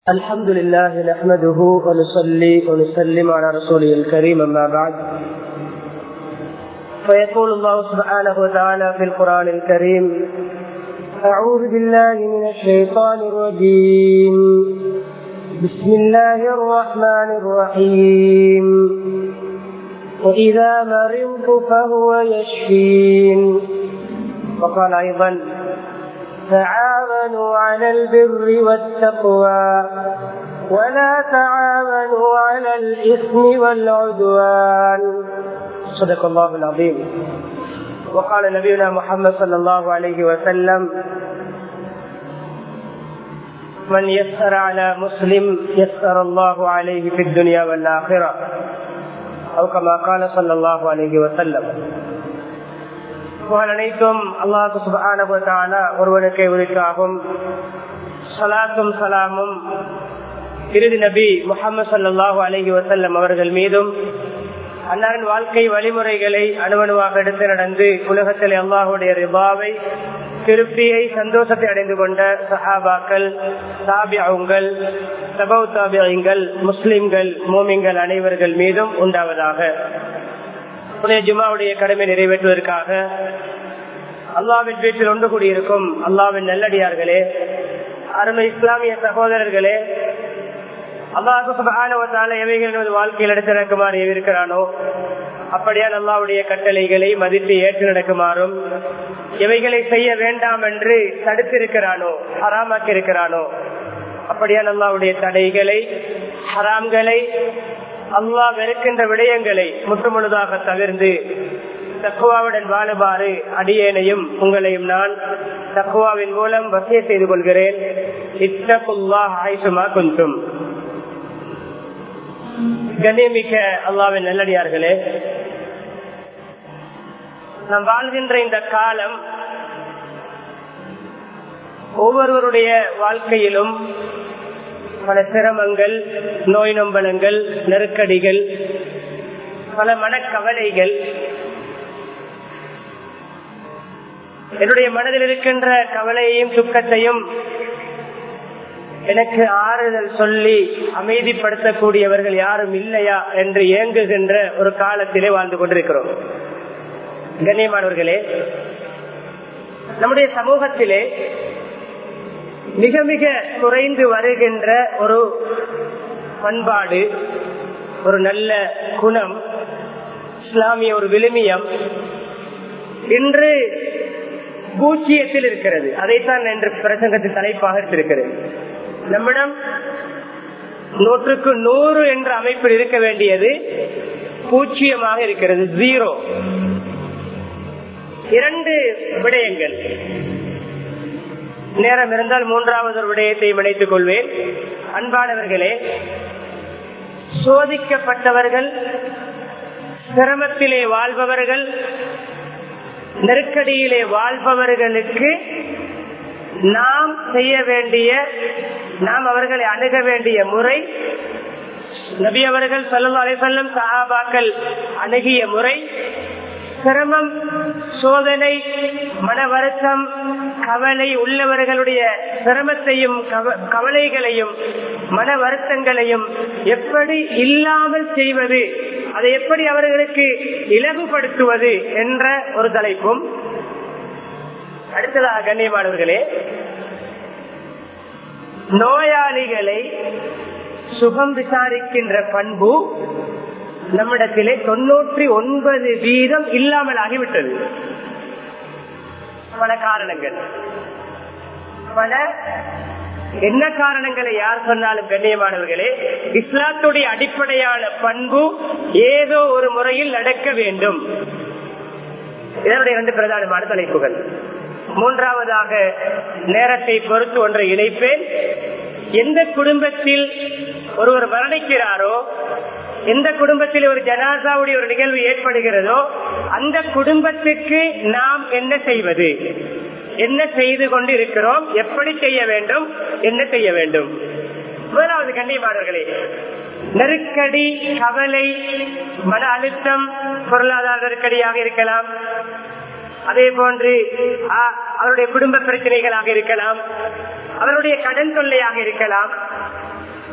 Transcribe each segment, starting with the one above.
الحمد لله نحمده ونصلي ونسلم على رسوله الكريم أما بعد فيقول الله سبحانه وتعالى في القرآن الكريم أعوذ بالله من الشيطان الرجيم بسم الله الرحمن الرحيم وإذا مرضت فهو يشفين وقال أيضا تعاونوا على البر والتقوى ولا تعاونوا على الإثم والعدوان صدق الله العظيم وقال نبينا محمد صلى الله عليه وسلم من يسر على مسلم يسر الله عليه في الدنيا والآخرة أو كما قال صلى الله عليه وسلم புகழ் அனைத்தும் அல்லாஹு சுபான ஒருவனுக்கே உரித்தாகும் சலாத்தும் சலாமும் இறுதி நபி முகமது சல்லாஹூ அலஹி வசல்லம் அவர்கள் மீதும் அன்னாரின் வாழ்க்கை வழிமுறைகளை அணுவணுவாக எடுத்து நடந்து உலகத்தில் அல்லாஹுடைய ரிபாவை திருப்தியை சந்தோஷத்தை அடைந்து கொண்ட சஹாபாக்கள் தாபியாவுங்கள் சபௌ தாபியங்கள் முஸ்லிம்கள் மோமிங்கள் அனைவர்கள் மீதும் உண்டாவதாக புனித ஜுமாவுடைய கடமை நிறைவேற்றுவதற்காக அல்லாவின் வீட்டில் ஒன்று கூடியிருக்கும் அல்லாவின் நல்லடியார்களே அருமை இஸ்லாமிய சகோதரர்களே அல்லாஹால எவைகள் வாழ்க்கையில் எடுத்து நடக்குமாறு இருக்கிறானோ அப்படியால் அல்லாவுடைய கட்டளைகளை மதித்து ஏற்று நடக்குமாறும் எவைகளை செய்ய வேண்டாம் என்று தடுத்திருக்கிறானோ ஹராமாக்கி இருக்கிறானோ அப்படியால் அல்லாவுடைய தடைகளை ஹராம்களை அல்லா வெறுக்கின்ற விடயங்களை முற்றுமுழுதாக தவிர்ந்து தக்குவாவுடன் வாழுமாறு அடியேனையும் உங்களையும் நான் தக்குவாவின் மூலம் வசிய செய்து கொள்கிறேன் இத்தகுல்லா ஆயுசுமா குந்தும் கண்ணியமிக்க அல்லாவின் நல்லடியார்களே நாம் வாழ்கின்ற இந்த காலம் ஒவ்வொருவருடைய வாழ்க்கையிலும் பல சிரமங்கள் நோய் நொம்பலங்கள் நெருக்கடிகள் பல மனக்கவலைகள் என்னுடைய மனதில் இருக்கின்ற கவலையையும் துக்கத்தையும் எனக்கு ஆறுதல் சொல்லி அமைதிப்படுத்தக்கூடியவர்கள் யாரும் இல்லையா என்று இயங்குகின்ற ஒரு காலத்திலே வாழ்ந்து கொண்டிருக்கிறோம் கண்ணியமானவர்களே நம்முடைய சமூகத்திலே மிக மிக குறைந்து வருகின்ற ஒரு பண்பாடு ஒரு நல்ல குணம் இஸ்லாமிய ஒரு விழுமியம் இன்று பூச்சியத்தில் இருக்கிறது அதைத்தான் என்று பிரசங்கத்தின் தலைப்பாக இருக்கிறது நம்மிடம் நூற்றுக்கு நூறு என்ற அமைப்பில் இருக்க வேண்டியது பூச்சியமாக இருக்கிறது ஜீரோ இரண்டு விடயங்கள் நேரம் இருந்தால் மூன்றாவது ஒரு விடயத்தை இணைத்துக் கொள்வேன் அன்பானவர்களே சோதிக்கப்பட்டவர்கள் சிரமத்திலே வாழ்பவர்கள் நெருக்கடியிலே வாழ்பவர்களுக்கு நாம் செய்ய வேண்டிய நாம் அவர்களை அணுக வேண்டிய முறை நபி அவர்கள் சொல்லு அலைசல்லம் சஹாபாக்கள் அணுகிய முறை சிரமம் சோதனை மன வருத்தம் கவலை உள்ளவர்களுடைய சிரமத்தையும் கவலைகளையும் மன வருத்தங்களையும் எப்படி இல்லாமல் செய்வது அதை எப்படி அவர்களுக்கு இலகுபடுத்துவது என்ற ஒரு தலைப்பும் அடுத்ததாக கண்ணியமானவர்களே நோயாளிகளை சுகம் விசாரிக்கின்ற பண்பு நம்மிடத்திலே தொன்னூற்றி ஒன்பது வீதம் இல்லாமல் ஆகிவிட்டது பல காரணங்கள் பல என்ன காரணங்களை யார் சொன்னாலும் கண்ணியமானவர்களே இஸ்லாத்துடைய அடிப்படையான பண்பு ஏதோ ஒரு முறையில் நடக்க வேண்டும் இதனுடைய இரண்டு பிரதானமான தலைப்புகள் மூன்றாவதாக நேரத்தை பொறுத்து ஒன்றை இணைப்பேன் எந்த குடும்பத்தில் ஒருவர் மரணிக்கிறாரோ எந்த குடும்பத்தில் ஒரு ஜனாசாவுடைய ஒரு நிகழ்வு ஏற்படுகிறதோ அந்த குடும்பத்துக்கு நாம் என்ன செய்வது என்ன செய்து கொண்டு இருக்கிறோம் எப்படி செய்ய வேண்டும் என்ன செய்ய வேண்டும் முதலாவது கண்ணியமானவர்களே நெருக்கடி கவலை மன அழுத்தம் பொருளாதார நெருக்கடியாக இருக்கலாம் அதே போன்று ஆ, அவருடைய குடும்ப பிரச்சனைகளாக இருக்கலாம் அவருடைய கடன் தொல்லையாக இருக்கலாம்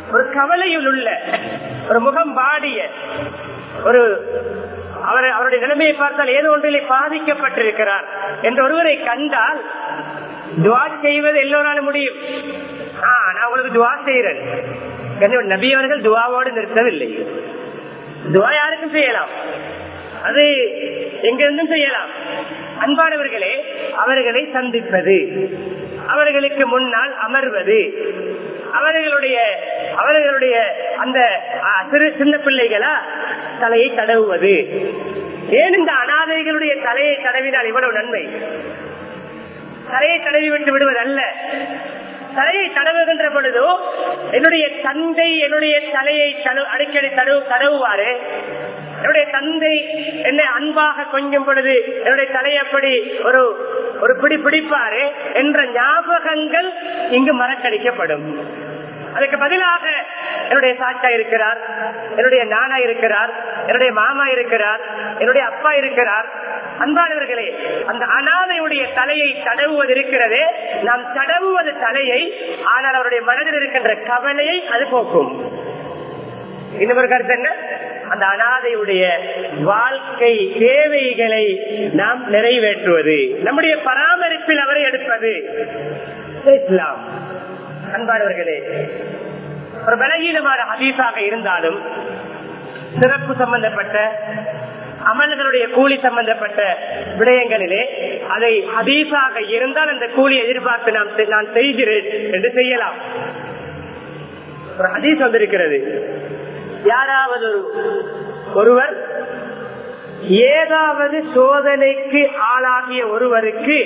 ஒரு கவலையில் உள்ள ஒரு முகம் வாடிய ஒரு அவர் அவருடைய நிலைமையை பார்த்தால் ஏதோ ஒன்றிலே பாதிக்கப்பட்டிருக்கிறார் என்ற ஒருவரை கண்டால் துவா செய்வது எல்லோராலும் முடியும் ஆ, நான் உங்களுக்கு துவா செய்கிறேன் கண்ணியம், நபி அவர்கள் துவாவோடு நிறுத்தவில்லை துவா யாருக்கும் செய்யலாம் அது எங்கிருந்தும் செய்யலாம் அன்பானவர்களே அவர்களை சந்திப்பது அவர்களுக்கு முன்னால் அமர்வது அவர்களுடைய அவர்களுடைய அந்த ஆ, சிறு சின்ன பிள்ளைகளா தலையை தடவுவது ஏன் இந்த அனாதைகளுடைய தலையை தடவினால் இவ்வளவு நன்மை தலையை தடவி விட்டு விடுவது அல்ல தலையை தடவுகின்ற பொழுதோ என்னுடைய தந்தை என்னுடைய தலையை தடவு அடிக்கடி தடவு தடவுவாரு என்னுடைய தந்தை என்னை அன்பாக கொஞ்சம் பொழுது என்னுடைய தலையப்படி ஒரு ஒரு பிடி பிடிப்பாரு என்ற ஞாபகங்கள் இங்கு மறக்கடிக்கப்படும் அதுக்கு பதிலாக என்னுடைய சாச்சா இருக்கிறார் என்னுடைய நானா இருக்கிறார் என்னுடைய மாமா இருக்கிறார் என்னுடைய அப்பா இருக்கிறார் அன்பானவர்களே அந்த அனாதையுடைய தலையை தடவுவது இருக்கிறதே நாம் தடவுவது தலையை ஆனால் அவருடைய மனதில் இருக்கின்ற கவலையை அது போக்கும் இன்னொரு கருத்து என்ன அந்த அனாதையுடைய வாழ்க்கை தேவைகளை நாம் நிறைவேற்றுவது நம்முடைய பராமரிப்பில் அவரை எடுப்பது இஸ்லாம் அன்பானவர்களே ஒரு பலகீனமான ஹதீஸாக இருந்தாலும் சிறப்பு சம்பந்தப்பட்ட அமல்களுடைய கூலி சம்பந்தப்பட்ட விடயங்களிலே அதை ஹதீஸாக இருந்தால் அந்த கூலியை எதிர்பார்த்து நாம் செ- நான் செய்கிறேன் என்று செய்யலாம் ஒரு ஹதீஸ் வந்திருக்கிறது யாராவது ஒரு ஒருவர் ஏதாவது சோதனைக்கு ஆளாகிய ஒருவருக்கு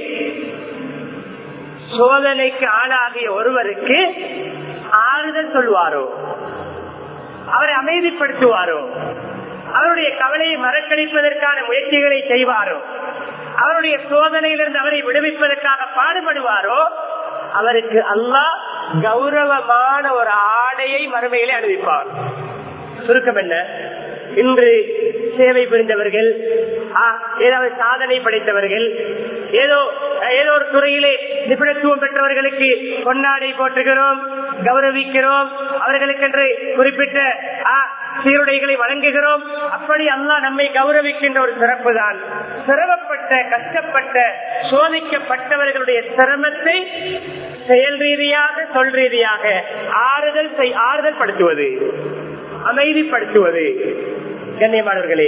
சோதனைக்கு ஆளாகிய ஒருவருக்கு ஆறுதல் சொல்வாரோ அவரை அமைதிப்படுத்துவாரோ அவருடைய கவலையை மறக்கடிப்பதற்கான முயற்சிகளை செய்வாரோ அவருடைய சோதனையிலிருந்து அவரை விடுவிப்பதற்காக பாடுபடுவாரோ அவருக்கு அல்லாஹ் கௌரவமான ஒரு ஆடையை மறுமையிலே அணிவிப்பார் சுருக்கம் என்ன இன்று சேவை புரிந்தவர்கள் ஆ, ஏதாவது சாதனை படைத்தவர்கள் ஏதோ ஏதோ ஒரு துறையிலே நிபுணத்துவம் பெற்றவர்களுக்கு பொன்னாடை போற்றுகிறோம் கௌரவிக்கிறோம் அவர்களுக்கென்று குறிப்பிட்ட ஆ, சீருடைகளை வழங்குகிறோம் அப்படி அல்லாஹ் நம்மை கௌரவிக்கின்ற ஒரு சிறப்பு தான் சிரமப்பட்ட கஷ்டப்பட்ட சோதிக்கப்பட்டவர்களுடைய சிரமத்தை செயல் ரீதியாக சொல் ரீதியாக ஆறுதல் செய்- ஆறுதல் படுத்துவது அமைதிப்படுத்துவது கண்ணியமானவர்களே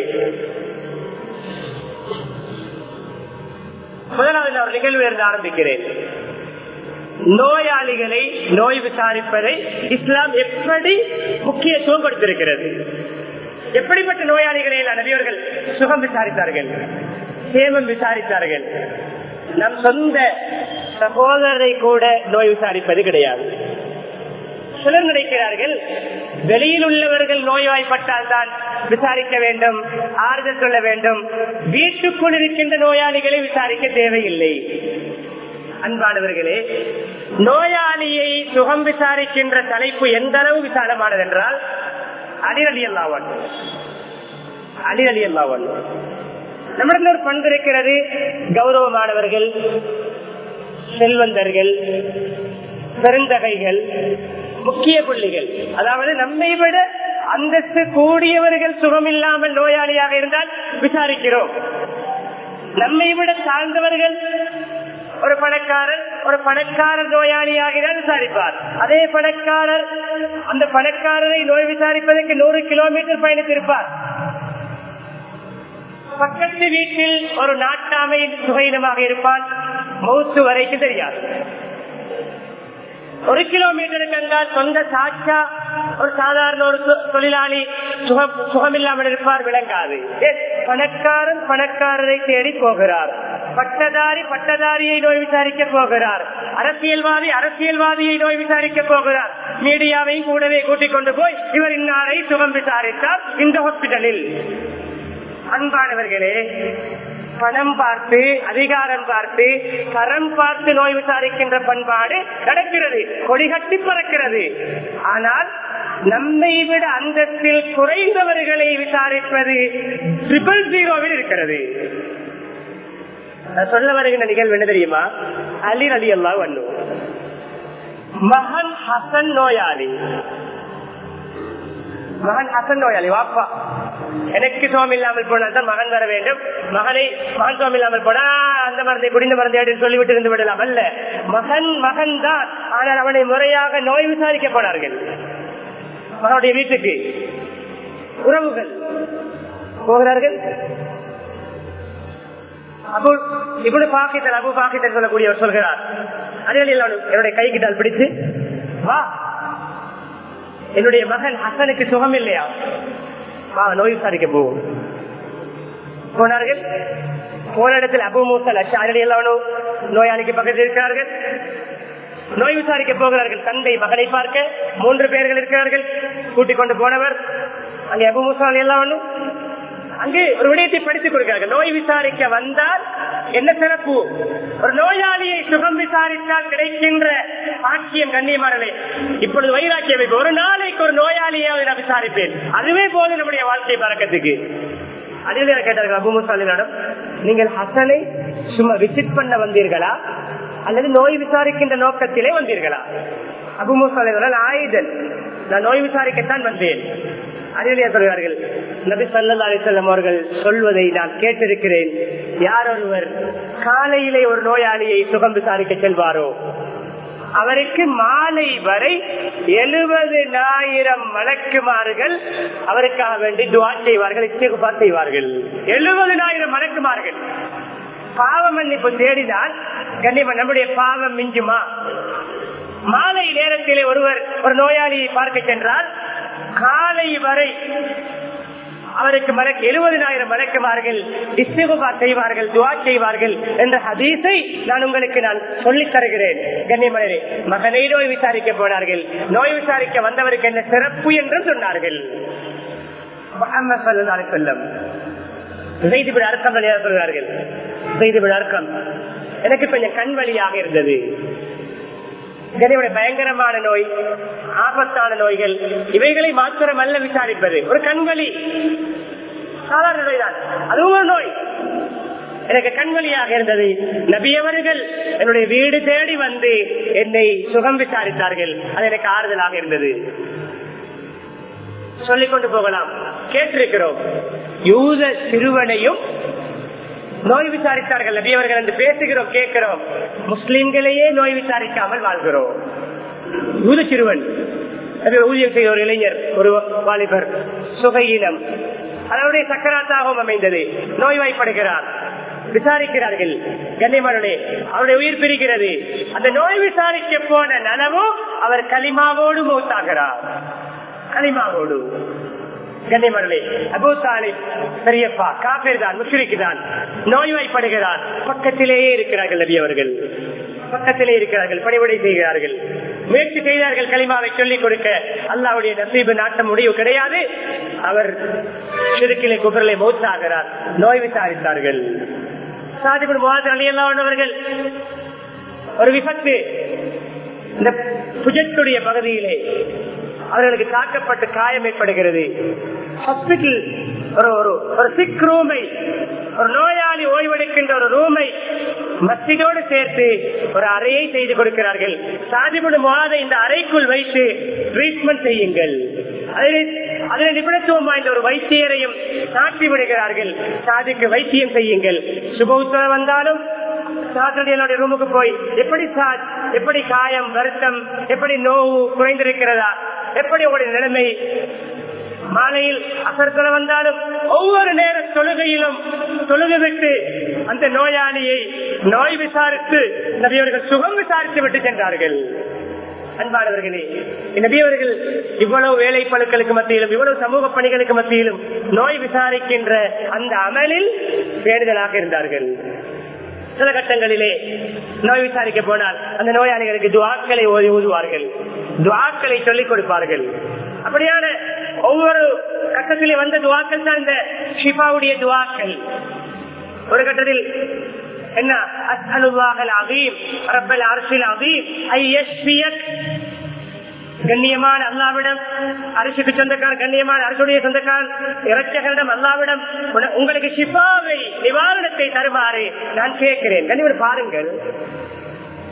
முதலாவது நான் ஒரு நிகழ்வு இருந்து ஆரம்பிக்கிறேன் நோயாளிகளை நோய் விசாரிப்பதை இஸ்லாம் எப்படி முக்கியத்துவம் கொடுத்திருக்கிறது எப்படிப்பட்ட நோயாளிகளை எல்லாம் நபியவர்கள் சுகம் விசாரித்தார்கள் சேமம் விசாரித்தார்கள் நம் சொந்த சகோதரரை கூட நோய் விசாரிப்பது கிடையாது சிலர் நினைக்கிறார்கள் வெளியில் உள்ளவர்கள் நோய்வாய்ப்பட்டால் தான் விசாரிக்க வேண்டும் ஆறுதல் சொல்ல வேண்டும் வீட்டுக்குள் இருக்கின்ற நோயாளிகளை விசாரிக்க தேவையில்லை அன்பானவர்களே நோயாளியை சுகம் விசாரிக்கின்ற தலைப்பு எந்த அளவு விசாலமானது என்றால் அடிரடி அல்லாவன் அடிரடி அல்லாவன் நம்மிடம் ஒரு பண்பு இருக்கிறது கௌரவமானவர்கள் செல்வந்தர்கள் பெருந்தகைகள் முக்கிய புள்ளிகள் அதாவது நம்மை விட அந்தஸ்து கூடியவர்கள் சுகமில்லாமல் நோயாளியாக இருந்தால் விசாரிக்கிறோம் நம்மை விட தாழ்ந்தவர்கள் ஒரு பணக்காரர் ஒரு பணக்காரர் நோயாளியாகிறார் விசாரிப்பார் அதே பணக்காரர் அந்த பணக்காரரை நோய் விசாரிப்பதற்கு நூறு கிலோமீட்டர் பயணித்திருப்பார் பக்கத்து வீட்டில் ஒரு நாட்டாமை சுகையினமாக இருப்பான் மௌத்து வரைக்கும் தெரியாது ஒரு கிலோமீட்டருக்கு அங்கால் சொந்த சாட்சா ஒரு சாதாரண ஒரு தொ- தொழிலாளி சுகம் சுகமில்லாமல் இருப்பார் விளங்காது ஏன்? பணக்காரன் பணக்காரரை தேடி போகிறார் பட்டதாரி பட்டதாரியை நோய் விசாரிக்க போகிறார் அரசியல்வாதி அரசியல்வாதியை நோய் விசாரிக்க போகிறார் மீடியாவையும் கூடவே கூட்டிக் கொண்டு போய் இவர் இன்னாரை சுகம் விசாரித்தார் இந்த ஹாஸ்பிட்டலில் அன்பானவர்களே பணம் பார்த்து அதிகாரம் பார்த்து கரம் பார்த்து நோய் விசாரிக்கின்ற பண்பாடு நடக்கிறது கொடிகட்டி பறக்கிறது ஆனால் நம்மை விட அந்தத்தில் குறைந்தவர்களை விசாரிப்பது ட்ரிபிள் ஜீரோவில் இருக்கிறது நான் சொல்ல வருகின்ற நிகழ்வு என்ன தெரியுமா அலி அலி அல்லா வண்ணு மகன் ஹசன் நோயாளி மகன் ஹசன் நோயாளி வாப்பா எனக்கு சோம் இல்லாமல் போனால் தான் மகன் வர வேண்டும் மகனை மகன் சோம் இல்லாமல் போனா அந்த மருந்தை குடிந்த மருந்தை அப்படின்னு சொல்லிவிட்டு இருந்து விடலாம் அல்ல மகன் மகன் தான் ஆனால் அவனை முறையாக நோய் விசாரிக்க போனார்கள் மகனுடைய வீட்டுக்கு உறவுகள் போகிறார்கள் அபு இவனு பாக்கித்தன் அபு பாக்கித்தன் சொல்லக்கூடியவர் சொல்கிறார் அதில் என்னுடைய கைகிட்டால் பிடித்து வா என்னுடைய மகன் ஹசனுக்கு சுகம் இல்லையா வா நோய் விசாரிக்க போவோம் போனார்கள் போன இடத்தில் அபு மூசல் அச்சாரி எல்லாவனும் நோயாளிக்கு பக்கத்தில் இருக்கிறார்கள் நோய் விசாரிக்க போகிறார்கள் தந்தை மகனை பார்க்க மூன்று பேர்கள் இருக்கிறார்கள் கூட்டிக் கொண்டு போனவர் அங்கே அபு மூசால் எல்லாவனும் அங்கே ஒரு விடயத்தை படித்துக் கொடுக்கிறார்கள் நோய் விசாரிக்க வந்தால் என்ன சிறப்பு ஒரு நோயாளியை சுகம் விசாரித்தால் கிடைக்கின்ற பாக்கியம் கண்ணியமானே இப்பொழுது வைராக்கியம் வைப்பு ஒரு நாளைக்கு ஒரு நோயாளியாவது நான் விசாரிப்பேன் அதுவே போது நம்முடைய வாழ்க்கை பறக்கத்துக்கு அதில் கேட்டார்கள் அபு முசாலினிடம் நீங்கள் ஹசனை சும்மா விசிட் பண்ண வந்தீர்களா அல்லது நோய் விசாரிக்கின்ற நோக்கத்திலே வந்தீர்களா அபு முசாலின் ஆயுதன் நான் நோய் விசாரிக்கத்தான் வந்தேன் அறிவிலே சொல்கிறார்கள் நபி சல்லா அலிசல்லம் அவர்கள் சொல்வதை நான் கேட்டிருக்கிறேன் யார் ஒருவர் காலையிலே ஒரு நோயாளியை சுகம் விசாரிக்க செல்வாரோ அவருக்கு மாலை வரை எழுபதுனாயிரம் மலக்குமார்கள் அவருக்காக வேண்டி துவா செய்வார்கள் இச்சகுபா செய்வார்கள் எழுபதுனாயிரம் மலக்குமார்கள் பாவ மன்னிப்பு தேடினால் கண்டிப்பா நம்முடைய பாவம் மிஞ்சுமா மாலை நேரத்திலே ஒருவர் ஒரு நோயாளியை பார்க்க சென்றால் காலை வரை அவருக்கு மலக்கு எழுபதினாயிரம் மலக்குமார்கள் இஸ்திகுபா செய்வார்கள் துவா செய்வார்கள் என்ற ஹதீஸை நான் உங்களுக்கு நான் சொல்லித் தருகிறேன் கண்ணியமனரே மகனை நோய் விசாரிக்க போனார்கள் நோய் விசாரிக்க வந்தவருக்கு என்ன சிறப்பு என்று சொன்னார்கள் சொல்லம் செய்திபிட அர்த்தம் சொல்கிறார்கள் செய்திபிட அர்த்தம் எனக்கு கொஞ்சம் கண் வழியாக இருந்தது இதனுடைய பயங்கரமான நோய் ஆபத்தான நோய்கள் இவைகளை மாத்திரம் அல்ல விசாரிப்பது ஒரு கண்வலி சாதாரண நோய் தான் அதுவும் ஒரு நோய் எனக்கு கண்வழியாக இருந்தது நபியவர்கள் என்னுடைய வீடு தேடி வந்து என்னை சுகம் விசாரித்தார்கள் அது எனக்கு ஆறுதலாக இருந்தது சொல்லிக் கொண்டு போகலாம் கேட்டிருக்கிறோம் யூத சிறுவனையும் நோய் விசாரித்தார்கள் நபியவர்கள் என்று பேசுகிறோம் கேட்கிறோம் முஸ்லிம்களையே நோய் விசாரிக்காமல் வாழ்கிறோம் யூத சிறுவன் ஊதியம் செய்த ஒரு இளைஞர் ஒரு வாலிபர் சுகையினம் அதனுடைய சக்கராத்தாகவும் அமைந்தது நோய்வாய்ப்படுகிறார் விசாரிக்கிறார்கள் கண்ணியமானுடைய அவருடைய உயிர் பிரிக்கிறது அந்த நோய் விசாரிக்க போன நனவும் அவர் களிமாவோடு மூத்தாகிறார் களிமாவோடு கண்ணியமர்களே அபூ தாலிப் பெரியப்பா காப்பீர் தான் முஷ்ரிக்கு தான் நோய்வாய்ப்படுகிறார் பக்கத்திலேயே இருக்கிறார்கள் நபி அவர்கள் பக்கத்திலே இருக்கிறார்கள் பணிபடை செய்கிறார்கள் முயற்சி செய்தார்கள் களிமாவை சொல்லிக் கொடுக்க அல்லாவுடைய நசீபு நாட்டம் முடிவு கிடையாது அவர் சிறுக்கிலே குபரிலே மௌத்தாகிறார் நோய் விசாரித்தார்கள் சாதிபுர் அவர்கள் ஒரு விபத்து இந்த புஜத்துடைய பகுதியிலே அவர்களுக்கு தாக்கப்பட்டு காயம் ஏற்படுகிறது ஹாஸ்பிட்டல் ஒரு ஒரு ஒரு சிக் ரூமை ஒரு நோயாளி ஓய்வெடுக்கின்ற ஒரு ரூமை மஸ்ஜிதோடு சேர்த்து ஒரு அறையை செய்து கொடுக்கிறார்கள் சாதிபுடு மாத இந்த அறைக்குள் வைத்து ட்ரீட்மெண்ட் செய்யுங்கள் அதில் நிபுணத்துவம் வாய்ந்த ஒரு வைத்தியரையும் சாட்டி விடுகிறார்கள் சாதிக்கு வைத்தியம் செய்யுங்கள் சுபவுத்தரம் வந்தாலும் சாத்தடியனுடைய ரூமுக்கு போய் எப்படி சாத் எப்படி காயம் வருத்தம் எப்படி நோவு குறைந்திருக்கிறதா எப்படி உங்களுடைய நிலைமை மாலையில் அசர்த்தல வந்தாலும் ஒவ்வொரு நேர தொழுகையிலும் தொழுகை விட்டு அந்த நோயாளியை நோய் விசாரித்து நபியவர்கள் சுகம் விசாரித்து விட்டு சென்றார்கள் அன்பானவர்களே நபியவர்கள் இவ்வளவு வேலை பழுக்களுக்கு மத்தியிலும் இவ்வளவு சமூக பணிகளுக்கு மத்தியிலும் நோய் விசாரிக்கின்ற அந்த அமலில் பேணுதலாக இருந்தார்கள் சில கட்டங்களிலே நோய் விசாரிக்க போனால் அந்த நோயாளிகளுக்கு துவாக்களை ஓதி ஊதுவார்கள் துவாக்களை சொல்லிக் கொடுப்பார்கள் அப்படியான ஒவ்வொரு கட்டத்திலே வந்த துவாக்கள் தான் இந்த ஷிஃபாவுடைய துவாக்கள் ஒரு கட்டத்தில் என்ன அஸ்அலுல்லாஹல் அதீம் ரப்பல் அர்ஷில் அதீம் ஐயஸ்பியக் கண்ணியமான அல்லாவிடம் அரசுக்கு சொந்தக்காரன் கண்ணியமான அரசுடைய சொந்தக்காரன் இறைச்சகரிடம் அல்லாவிடம் உங்களுக்கு சிபாவை நிவாரணத்தை தருமாறு நான் கேட்கிறேன் கண்ணியம் பாருங்கள்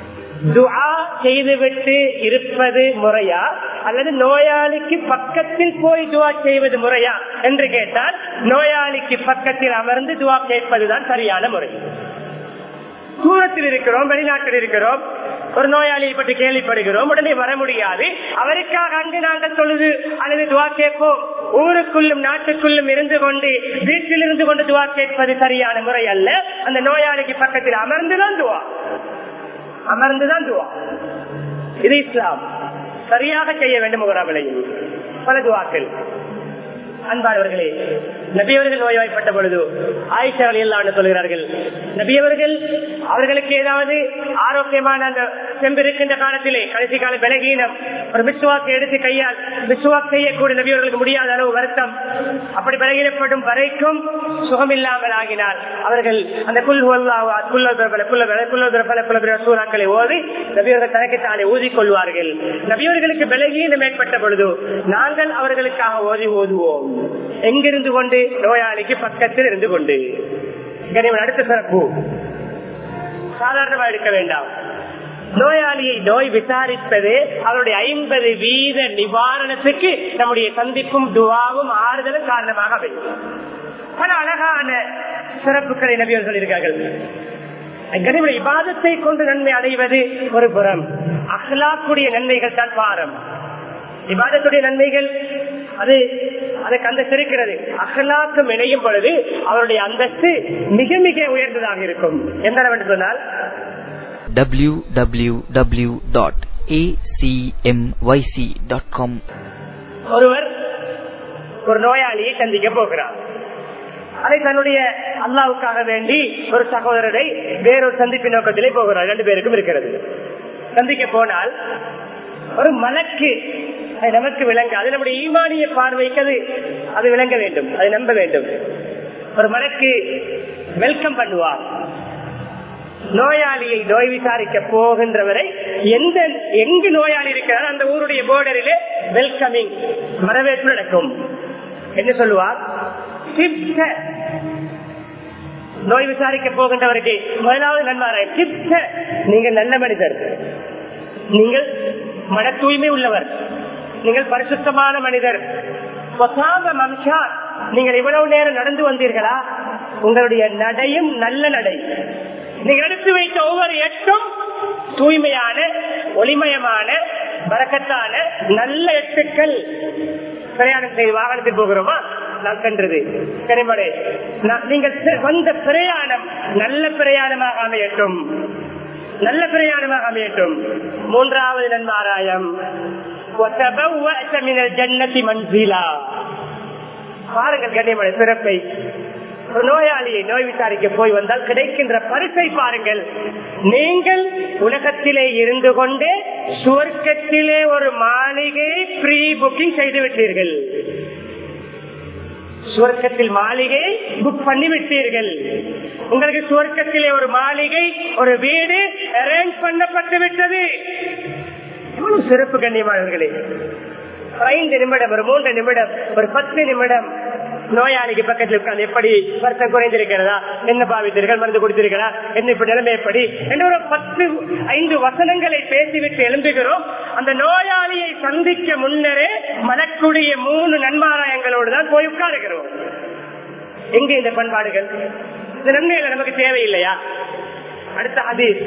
துஆ செய்துவிட்டு இருப்பது முறையா அல்லது நோயாளிக்கு பக்கத்தில் போய் துவா செய்வது முறையா என்று கேட்டால் நோயாளிக்கு பக்கத்தில் அமர்ந்து துவா கேட்பதுதான் சரியான முறை தூரத்தில் இருக்கிறோம் வெளிநாட்டில் இருக்கிறோம் ஒரு நோயாளியை பற்றி கேள்விப்படுகிறோம் உடனே வர முடியாது அவருக்காக அங்கு நாங்கள் தொழுது அல்லது துவா கேட்போம் ஊருக்குள்ளும் நாட்டுக்குள்ளும் இருந்து கொண்டு வீட்டில் இருந்து கொண்டு துவா கேட்பது சரியான முறை அல்ல அந்த நோயாளிக்கு பக்கத்தில் அமர்ந்துதான் துவா அமர்ந்துதான் துவா இது இஸ்லாம் சரியாக செய்ய வேண்டும் முகராமலையில் பல துவாக்கள் அன்பானவர்களே நபியவர்கள் நோய்வாய்ப்பட்ட பொழுது ஆயிஷாவில் எல்லாம் சொல்கிறார்கள் நபியவர்கள் அவர்களுக்கு ஏதாவது ஆரோக்கியமான அந்த செம்பு இருக்கின்ற காலத்திலே கடைசி கால பலகீனம் ஒரு மிஸ்வாக்கு எடுத்து கையால் மிஸ்வாக் செய்யக்கூடிய நபியவர்களுக்கு முடியாத அளவு வருத்தம் அப்படி பலகீனப்படும் வரைக்கும் சுகமில்லாமல் ஆகினால் அவர்கள் அந்த குல் சூறாக்களை ஓதி நபியவர்கள் தனக்குத்தானே ஊதிக்கொள்வார்கள் நபியவர்களுக்கு பலகீனம் ஏற்பட்ட பொழுது நாங்கள் அவர்களுக்காக ஓதி ஓதுவோம் எங்கிருந்து கொண்டு நோயாளிக்கு பக்கத்தில் இருந்து கொண்டு கனிமன் அடுத்த சிறப்பு சாதாரணமா எடுக்க வேண்டாம் நோயாளியை நோய் விசாரிப்பது அவருடைய ஐம்பது வீத நிவாரணத்துக்கு நம்முடைய சந்திப்பும் துவாவும் ஆறுதலும் காரணமாக அமையும் பல அழகான சிறப்புகளை நபியர் சொல்லியிருக்கார்கள் கனிமனை இபாதத்தை கொண்டு நன்மை அடைவது ஒரு புறம் அகலாக்குடைய நன்மைகள் தான் பாரம் இபாதத்துடைய நன்மைகள் அது அதுக்கு அந்த சிரிக்கிறது அகலாக்கம் இணையும் பொழுது அவருடைய அந்தஸ்து மிக மிக உயர்ந்ததாக இருக்கும் எந்த என்று சொன்னால் www.acmyc.com ஒருவர் ஒரு நோயாளியை சந்திக்க போகிறார் அதை தன்னுடைய அல்லாவுக்காக வேண்டி ஒரு சகோதரரை வேறொரு சந்திப்பு நோக்கத்திலே போகிறார் ரெண்டு பேருக்கும் இருக்கிறது சந்திக்க போனால் ஒரு மலக்கு அது நமக்கு விளங்க அது நம்முடைய ஈமானிய பார்வைக்கு அது அது விளங்க வேண்டும் அது நம்ப வேண்டும் ஒரு மலக்கு வெல்கம் பண்ணுவார் நோயாளியை நோய் விசாரிக்க போகின்றவரை எந்த எங்கு நோயாளி இருக்கிறார் அந்த ஊருடைய போர்டரிலே வெல்கமிங் வரவேற்பு நடக்கும் என்ன சொல்லுவார் சிப்க. நோய் விசாரிக்க போகின்றவருக்கு முதலாவது நன்மாராய் சிப்க. நீங்கள் நல்ல மனிதர் நீங்கள் மன தூய்மை உள்ளவர் நீங்கள் பரிசுத்தமான மனிதர் ஒசாம மம்சா நீங்கள் இவ்வளவு நேரம் நடந்து வந்தீர்களா உங்களுடைய நடையும் நல்ல நடை நீங்கள் எடுத்து வைத்த ஒவ்வொரு எட்டும் தூய்மையான ஒளிமயமான வரக்கத்தான நல்ல எட்டுக்கள் பிரயாணம் செய்து வாகனத்தில் போகிறோமா நான் சென்றது கனிமடை நீங்கள் செ- வந்த பிரயாணம் நல்ல பிரயாணமாக அமையட்டும் நல்ல பிரயாணமாக அமையட்டும் மூன்றாவது நன்மாராயம் وَتَبَوَّأْتَ مِنَ الْجَنَّةِ مَنْزِلًا. பாருங்கள் கண்ணியமடை சிறப்பை ஒரு நோயாளியை நோய் விசாரிக்க போய் வந்தால் கிடைக்கின்ற பரிசை பாருங்கள் நீங்கள் உலகத்திலே இருந்து கொண்டே சுவர்க்கத்திலே ஒரு மாளிகையை ப்ரீ புக்கிங் செய்து விட்டீர்கள் சுவர்க்கத்தில் மாளிகை புக் பண்ணி விட்டீர்கள் உங்களுக்கு சுவர்க்கத்திலே ஒரு மாளிகை ஒரு வீடு அரேஞ்ச் பண்ணப்பட்டு விட்டது எவ்வளவு சிறப்பு கண்ணியமானவர்களே ஒரு ஐந்து நிமிடம் ஒரு மூன்று நிமிடம் ஒரு பத்து நிமிடம் நோயாளிக்கு பக்கத்தில் உட்கார்ந்து எப்படி வருத்தம் குறைந்திருக்கிறதா என்ன பாவித்தீர்கள் மருந்து கொடுத்தீர்களா என்ன இப்ப நிலைமை எப்படி என்று ஒரு பத்து ஐந்து வசனங்களை பேசிவிட்டு எழும்புகிறோம் அந்த நோயாளியை சந்திக்க முன்னரே மலக்குடைய மூணு நன்மாராயங்களோடு தான் போய் உட்காருகிறோம் எங்க இந்த பண்பாடுகள் இந்த நன்மைகள் நமக்கு தேவையில்லையா அடுத்த ஹதீஸ்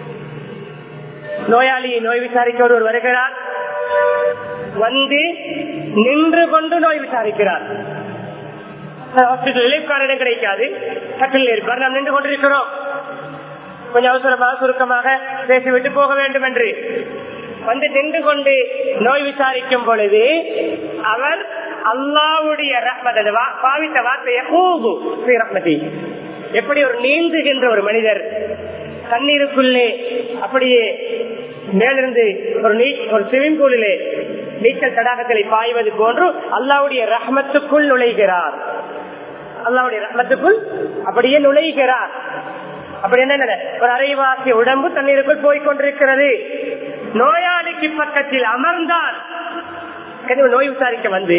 நோயாளி நோய் விசாரிக்க ஒருவர் வருகிறார் வந்து நின்று கொண்டு நோய் விசாரிக்கிறார் ஹாஸ்பிட்டல் ரிலீஃப் கார்டு கிடைக்காது கட்டில் இருப்பார் நாம் நின்று கொண்டிருக்கிறோம் கொஞ்சம் அவசரமாக சுருக்கமாக பேசிவிட்டு போக வேண்டும் என்று வந்து நின்று கொண்டு நோய் விசாரிக்கும் பொழுது அவர் அல்லாவுடைய ரஹ்மத் அந்த வா- பாவித்த வார்த்தையை "ஹூது ஃபீ ரஹ்மதி." எப்படி ஒரு நீந்துகின்ற ஒரு மனிதர் தண்ணீருக்குள்ளே அப்படியே மேலிருந்து ஒரு நீ ஒரு ஸ்விமிங் பூலிலே நீச்சல் தடாகத்திலே பாய்வது போன்று அல்லாவுடைய ரஹ்மத்துக்குள் நுழைகிறார் அல்லாவுடைய ரஹ்மத்துக்குள் அப்படியே நுழைகிறார் அப்படி என்ன ஒரு அரைவாசி உடம்பு தண்ணீருக்குள் போய் கொண்டிருக்கிறது நோயாளிக்கு பக்கத்தில் அமர்ந்தால் கனிவு நோய் விசாரிக்க வந்து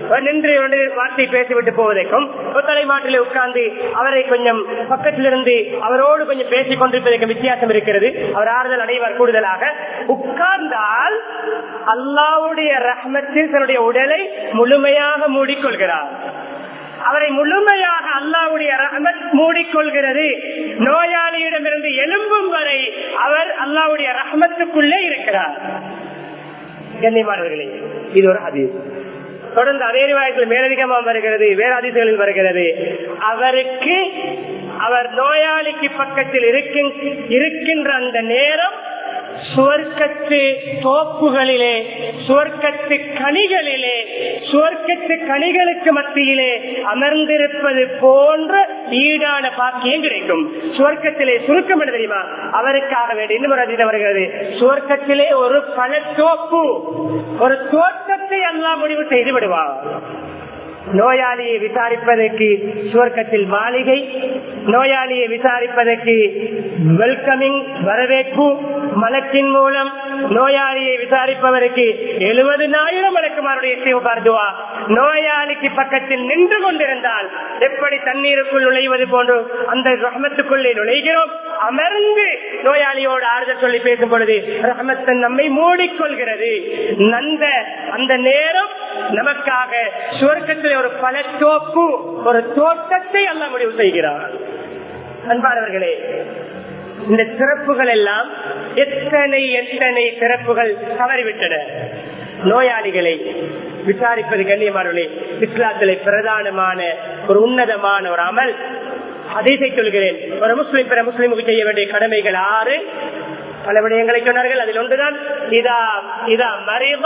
நின்று ஒன்று வார்த்தை பேசிவிட்டு போவதற்கும் ஒரு தலைமாட்டில் உட்கார்ந்து அவரை கொஞ்சம் பக்கத்திலிருந்து அவரோடு கொஞ்சம் பேசிக் கொண்டிருப்பதற்கு வித்தியாசம் இருக்கிறது அவர் ஆறுதல் அடைவார் கூடுதலாக உட்கார்ந்தால் அல்லாவுடைய ரஹ்மத்தில் தன்னுடைய உடலை முழுமையாக மூடிக்கொள்கிறார் அவரை முழுமையாக அல்லாவுடைய ரஹமத் மூடிக்கொள்கிறது நோயாளியிடமிருந்து எழும்பும் வரை அவர் அல்லாவுடைய ரஹமத்துக்குள்ளே இருக்கிறார் கண்ணியமானவர்களே இது ஒரு ஹதீஸ் தொடர்ந்து அதே வாயத்தில் மேலதிகமாக வருகிறது வேற அதிசயங்களில் வருகிறது அவருக்கு அவர் நோயாளிக்கு பக்கத்தில் இருக்கின்ற அந்த நேரம் சுவர்க்கத்து தோப்புகளிலே சுவர்க்கத்து கனிகளிலே சுவர்க்கத்து கனிகளுக்கு மத்தியிலே அமர்ந்திருப்பது போன்ற ஈடான பாக்கியம் கிடைக்கும் சுவர்க்கத்திலே சுருக்கம் என்ன தெரியுமா அவருக்காக வேண்டிய இன்னும் ஒரு அதிகம் வருகிறது சுவர்க்கத்திலே ஒரு பழத்தோப்பு ஒரு தோட்டத்தை எல்லாம் முடிவு செய்து விடுவார் நோயாளியை விசாரிப்பதற்கு சுவர்க்கத்தில் மாளிகை நோயாளியை விசாரிப்பதற்கு வெல்கமிங் வரவேற்பு மலக்கின் மூலம் நோயாளியை விசாரிப்பவருக்கு எழுபதுனாயிரம் மலக்குமாருடைய சிவபார்துவா நோயாளிக்கு பக்கத்தில் நின்று கொண்டிருந்தால் எப்படி தண்ணீருக்குள் நுழைவது போன்று அந்த ரஹமத்துக்குள்ளே நுழைகிறோம் அமர்ந்து நோயாளியோடு ஆறுதல் சொல்லி பேசும் பொழுது ரஹமத்தன் நம்மை மூடிக்கொள்கிறது அந்த அந்த நேரம் நமக்காக சுவர்க்கத்தில் ஒரு பழத்தோப்பு ஒரு தோட்டத்தை அல்ல முடிவு செய்கிறார் அன்பானவர்களே இந்த சிறப்புகள் எல்லாம் எத்தனை எத்தனை சிறப்புகள் தவறிவிட்டன நோயாளிகளை விசாரிப்பது கண்ணியமானவர்களே இஸ்லாத்திலே பிரதானமான ஒரு உன்னதமான ஒரு அமல் அதீசை சொல்கிறேன் ஒரு முஸ்லிம் பிற முஸ்லிமுக்கு செய்ய வேண்டிய கடமைகள் ஆறு பல விடயங்களை சொன்னார்கள் அதில் ஒன்றுதான் இதா இதா மறைவ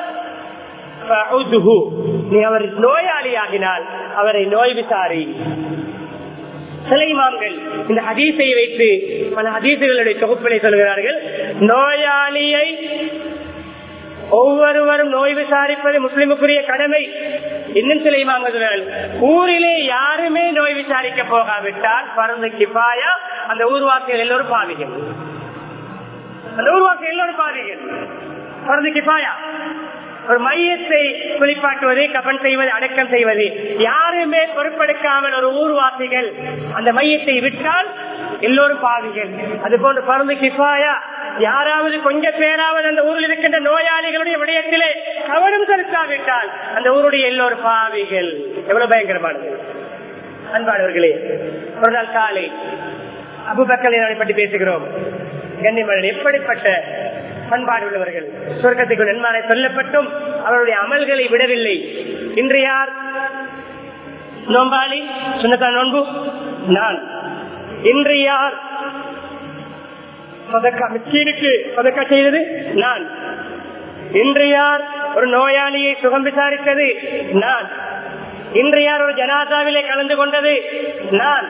நீ அவர் நோயாளியாகினால் அவரை நோய் விசாரி சில இமாம்கள் இந்த ஹதீஸை வைத்து பல ஹதீசுகளுடைய தொகுப்பினை சொல்கிறார்கள் நோயாளியை ஒவ்வொருவரும் நோய் விசாரிப்பது முஸ்லிமுக்குரிய கடமை இன்னும் சில இமாம்கள் ஊரிலே யாருமே நோய் விசாரிக்க போகாவிட்டால் பரந்து கிபாயா அந்த ஊர்வாசிகள் எல்லோரும் பாவிகள் அந்த ஊர்வாசிகள் எல்லோரும் பாவிகள் பரந்து கிபாயா ஒரு மையத்தை குளிப்பாட்டுவது கபன் செய்வது அடக்கம் செய்வது யாருமே பொறுப்பெடுக்காமல் ஒரு ஊர்வாசிகள் அந்த மையத்தை விட்டால் எல்லோரும் பாவிகள் அது போன்று பறந்து கிஃபாயா யாராவது கொஞ்ச பேராவது அந்த ஊரில் இருக்கின்ற நோயாளிகளுடைய விடயத்திலே கவனம் செலுத்தாவிட்டால் அந்த ஊருடைய எல்லோரும் பாவிகள் எவ்வளவு பயங்கரமானது அன்பானவர்களே ஒரு நாள் காலை அபுபக்கலை பற்றி பேசுகிறோம் கண்ணிமலன் எப்படிப்பட்ட பண்பாடு உள்ளவர்கள் சொர்க்கத்துக்கு நன்மாரை சொல்லப்பட்டும் அவருடைய அமல்களை விடவில்லை இன்று யார் நோம்பாளி சுண்ணத்தான் நோன்பு நான் இன்று யார் மிச்சீனுக்கு பதக்கா செய்தது நான் இன்று யார் ஒரு நோயாளியை சுகம் விசாரித்தது நான் இன்று யார் ஒரு ஜனாதாவிலே கலந்து கொண்டது நான்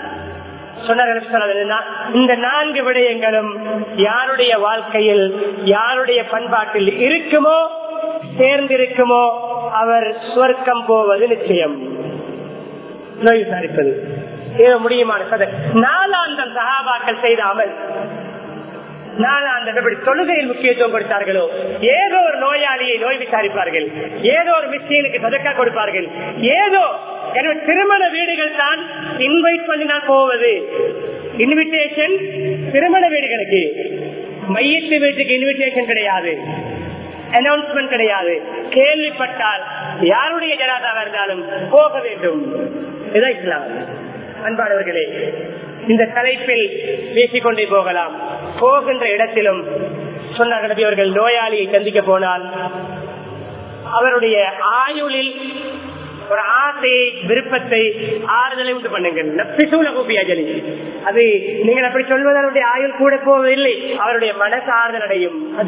இந்த நான்கு விடயங்களும் யாருடைய வாழ்க்கையில் யாருடைய பண்பாட்டில் இருக்குமோ சேர்ந்திருக்குமோ அவர் சுவர்க்கம் போவது நிச்சயம் நோய் விசாரிப்பது ஏதோ முடியுமான கதை நாலாந்தம் சகாபாக்கள் செய்த அமல் நாலாந்தம் எப்படி தொழுகையில் முக்கியத்துவம் கொடுத்தார்களோ ஏதோ ஒரு நோயாளியை நோய் விசாரிப்பார்கள் ஏதோ ஒரு மிஸ்டீனுக்கு சதக்கா கொடுப்பார்கள் ஏதோ எனவே திருமண வீடுகள் தான் இன்வைட் பண்ணினால் போவது இன்விடேஷன் திருமண வீடுகளுக்கு மையத்து வீட்டுக்கு இன்விடேஷன் கிடையாது அனௌன்ஸ்மெண்ட் கிடையாது கேள்விப்பட்டால் யாருடைய ஜனாதாவா இருந்தாலும் போக வேண்டும் இதான் இஸ்லாம் அன்பானவர்களே இந்த தலைப்பில் பேசிக்கொண்டே போகலாம் போகின்ற இடத்திலும் சொன்னார் நபி அவர்கள் நோயாளியை சந்திக்க போனால் அவருடைய ஆயுளில் ஒரு ஆசையை விருப்பத்தை ஆறுதலை உண்டு பண்ணுங்கள் அது நீங்கள் அப்படி சொல்வதனுடைய ஆயுள் கூட போவதில்லை அவருடைய மனசு ஆறுதல் அடையும் அது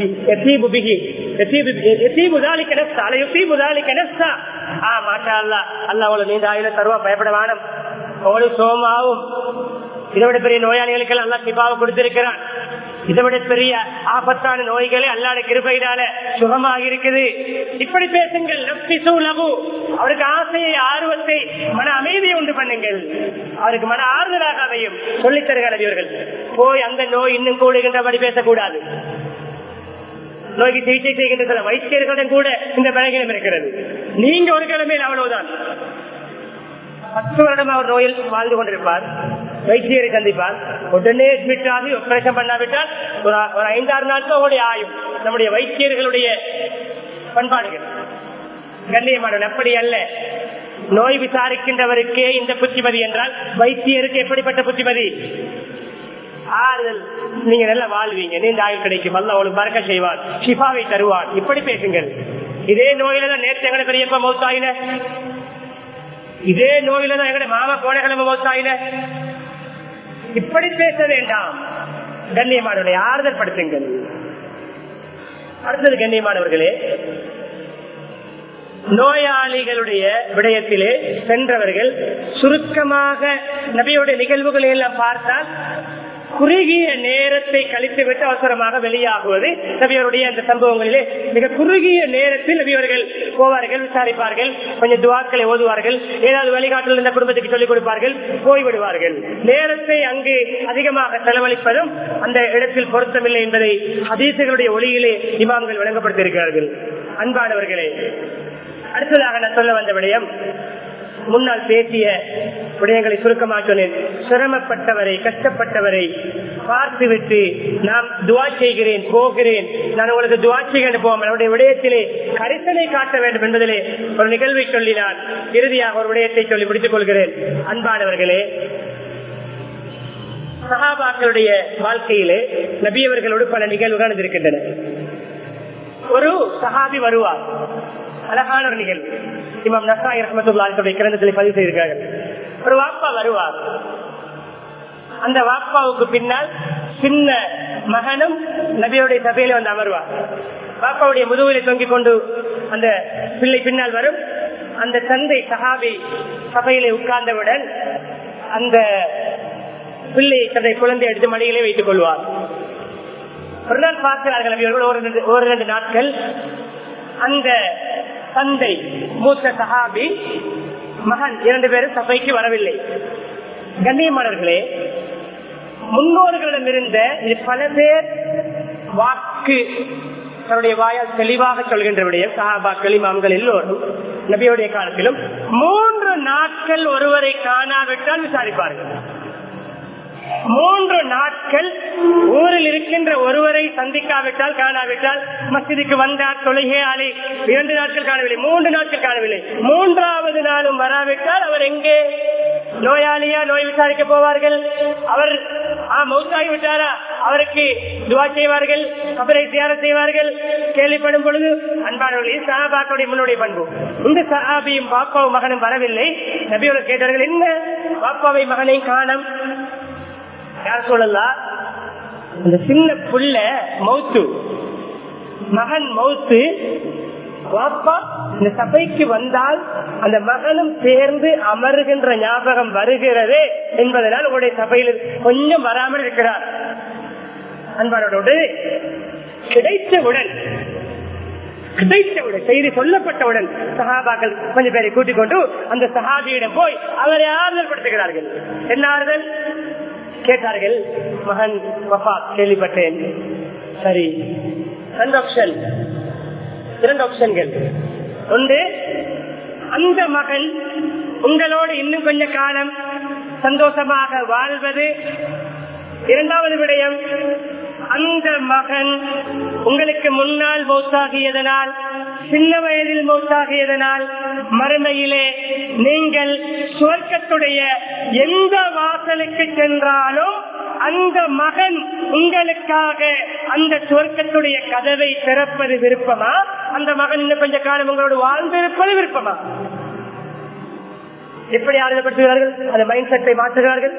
நீண்ட ஆயுள தருவா பயப்பட வேணும் அவளுக்கு சோமாவும் இதை விட பெரிய நோயாளிகளுக்கு அல்லா சிபாவை கொடுத்திருக்கிறான் இதை விட பெரிய ஆபத்தான நோய்களே அல்லாட கிருபையினால சுகமாக இருக்குது இப்படி பேசுங்கள் அவருக்கு ஆசையை ஆர்வத்தை மன அமைதியை உண்டு பண்ணுங்கள் அவருக்கு மன ஆறுதலாக அதையும் சொல்லித் தருகிறார் இவர்கள் போய் அந்த நோய் இன்னும் கூடுகின்றபடி பேசக்கூடாது நோய்க்கு சிகிச்சை செய்கின்ற சில வைத்தியர்களுடன் கூட இந்த பழகினம் இருக்கிறது நீங்க ஒரு கிழமையில் அவ்வளவுதான் பத்து வருடம் அவர் நோயில் வாழ்ந்து கொண்டிருப்பார் வைத்தியரை சந்திப்பார் உடனே அட்மிட் ஆகி ஆபரேஷன் பண்ணாவிட்டால் ஒரு ஒரு ஐந்தாறு நாட்கள் அவருடைய ஆயும் நம்முடைய வைத்தியர்களுடைய பண்பாடுகள் கண்ணியமான அப்படி அல்ல நோய் விசாரிக்கின்றவருக்கே இந்த புத்திமதி என்றால் வைத்தியருக்கு எப்படிப்பட்ட புத்திமதி ஆறுதல் நீங்க நல்லா வாழ்வீங்க நீண்ட ஆயுள் கிடைக்கும் அல்ல அவளுக்கு மறக்க செய்வார் ஷிஃபாவை தருவான் இப்படி பேசுங்கள் இதே நோயில தான் நேற்று எங்களை பெரியப்பா மௌத்தாயின இதே நோயில தான் எங்களுடைய மாமா போன கிழமை மௌத்தாயின இப்படி பேச வேண்டாம் கண்ணியமானவர்களை ஆறுதல் படுத்துங்கள் அடுத்தது கண்ணியமானவர்களே நோயாளிகளுடைய விடயத்திலே சென்றவர்கள் சுருக்கமாக நபியோட நிகழ்வுகளை எல்லாம் பார்த்தால் குறுகிய நேரத்தை கழித்துவிட்டு அவசரமாக வெளியாகுவது நபியருடைய அந்த சம்பவங்களிலே மிக குறுகிய நேரத்தில் நபியவர்கள் போவார்கள் விசாரிப்பார்கள் கொஞ்சம் துவாக்களை ஓதுவார்கள் ஏதாவது வழிகாட்டல் இந்த குடும்பத்துக்கு சொல்லிக் கொடுப்பார்கள் போய்விடுவார்கள் நேரத்தை அங்கு அதிகமாக செலவழிப்பதும் அந்த இடத்தில் பொருத்தமில்லை என்பதை அதீசுகளுடைய ஒளியிலே இமாம்கள் விளங்கப்படுத்தியிருக்கிறார்கள் அன்பானவர்களே அடுத்ததாக நான் சொல்ல வந்த விடயம் முன்னால் பேசிய விடயங்களை சுருக்கமாக சொன்னேன் சிரமப்பட்டவரை கஷ்டப்பட்டவரை பார்த்துவிட்டு நாம் துவா செய்கிறேன் போகிறேன் நான் உங்களுக்கு துவா செய்கிறேன் போவோம் அவருடைய விடயத்திலே கரிசனை காட்ட வேண்டும் என்பதிலே ஒரு நிகழ்வை சொல்லி நான் இறுதியாக ஒரு விடயத்தை சொல்லி முடித்துக் கொள்கிறேன் அன்பானவர்களே சகாபாக்களுடைய வாழ்க்கையிலே நபியவர்களோடு பல நிகழ்வுகள் நடந்திருக்கின்றன ஒரு சகாபி வருவார் அழகான ஒரு நிகழ்வு இமாம் நசாய் ரஹமத்துல்லாஹுடைய கிரந்தத்தில் பதிவு செய்திருக்கிறார்கள் ஒரு வாப்பா வருவார் அந்த வாப்பாவுக்கு பின்னால் சின்ன மகனும் நபியுடைய சபையில வந்து அமர்வார் பாப்பாவுடைய முதுகிலை தொங்கிக் கொண்டு அந்த பிள்ளை பின்னால் வரும் அந்த தந்தை சஹாபி சபையிலே உட்கார்ந்தவுடன் அந்த பிள்ளை தன்னுடைய குழந்தை எடுத்து மடியிலே வைத்துக் கொள்வார் ஒரு நாள் பார்க்கிறார்கள் நபியவர்கள் ஒரு ரெண்டு- ஒரு ரெண்டு நாட்கள் அந்த தந்தை மூத்த சஹாபி மகன் இரண்டு பேரும் சபைக்கு வரவில்லை கண்ணியமானவர்களே முன்னோர்களிடம் இருந்த இது பல பேர் வாக்கு தன்னுடைய வாயால் தெளிவாக சொல்கின்ற விடயம் சஹாபாக்கள் இமாம்கள் எல்லோரும் நபியுடைய காலத்திலும் மூன்று நாட்கள் ஒருவரை காணாவிட்டால் விசாரிப்பார்கள் மூன்று நாட்கள் ஊரில் இருக்கின்ற ஒருவரை சந்திக்காவிட்டால் காணாவிட்டால் மசிதிக்கு வந்தார் தொழுகை ஆலை இரண்டு நாட்கள் காணவில்லை மூன்று நாட்கள் காணவில்லை மூன்றாவது நாளும் வராவிட்டால் அவர் எங்கே நோயாளியா நோய் விசாரிக்க போவார்கள் அவர் ஆ மௌத்தாகி விட்டாரா அவருக்கு துவா செய்வார்கள் அவரை தியானம் செய்வார்கள் கேள்விப்படும் பொழுது அன்பானவர்களே சஹாபாக்களுடைய முன்னுடைய பண்பு இந்த சஹாபியும் பாப்பாவும் மகனும் வரவில்லை நபியோட கேட்டார்கள் என்ன பாப்பாவை மகனையும் காணம் யார் சொல்லலாம் அந்த சின்ன புள்ள மௌத்து மகன் மௌத்து பாப்பா இந்த சபைக்கு வந்தால் அந்த மகனும் சேர்ந்து அமருகின்ற ஞாபகம் வருகிறது என்பதனால் உங்களுடைய சபையில் கொஞ்சம் வராமல் இருக்கிறார் அன்பானோடு கிடைத்தவுடன் கிடைத்தவுடன் செய்தி சொல்லப்பட்டவுடன் சஹாபாக்கள் கொஞ்சம் பேரை கூட்டிக் கொண்டு அந்த சஹாபியிடம் போய் அவரை ஆறுதல் படுத்துகிறார்கள் என்ன ஆறுதல் கேட்டார்கள் மகன் வஃபா கேள்விப்பட்டேன் சரி ரெண்டு ஆப்ஷன் இரண்டு ஆப்ஷன்கள் ஒன்று அந்த மகன் உங்களோடு இன்னும் கொஞ்ச காலம் சந்தோஷமாக வாழ்வது இரண்டாவது விடயம் அந்த மகன் உங்களுக்கு முன்னால் மௌத்தாகியதனால் சின்ன வயதில் மௌத்தாகியதனால் மறுமையிலே நீங்கள் சுவர்க்கத்துடைய எந்த வாசலுக்கு சென்றாலும் அந்த மகன் உங்களுக்காக அந்த சுவர்க்கத்துடைய கதவை திறப்பது விருப்பமா அந்த மகன் இன்னும் கொஞ்ச காலம் உங்களோடு வாழ்ந்திருப்பது விருப்பமா எப்படி ஆறுதப்படுத்துகிறார்கள் அந்த மைண்ட் செட்டை மாற்றுகிறார்கள்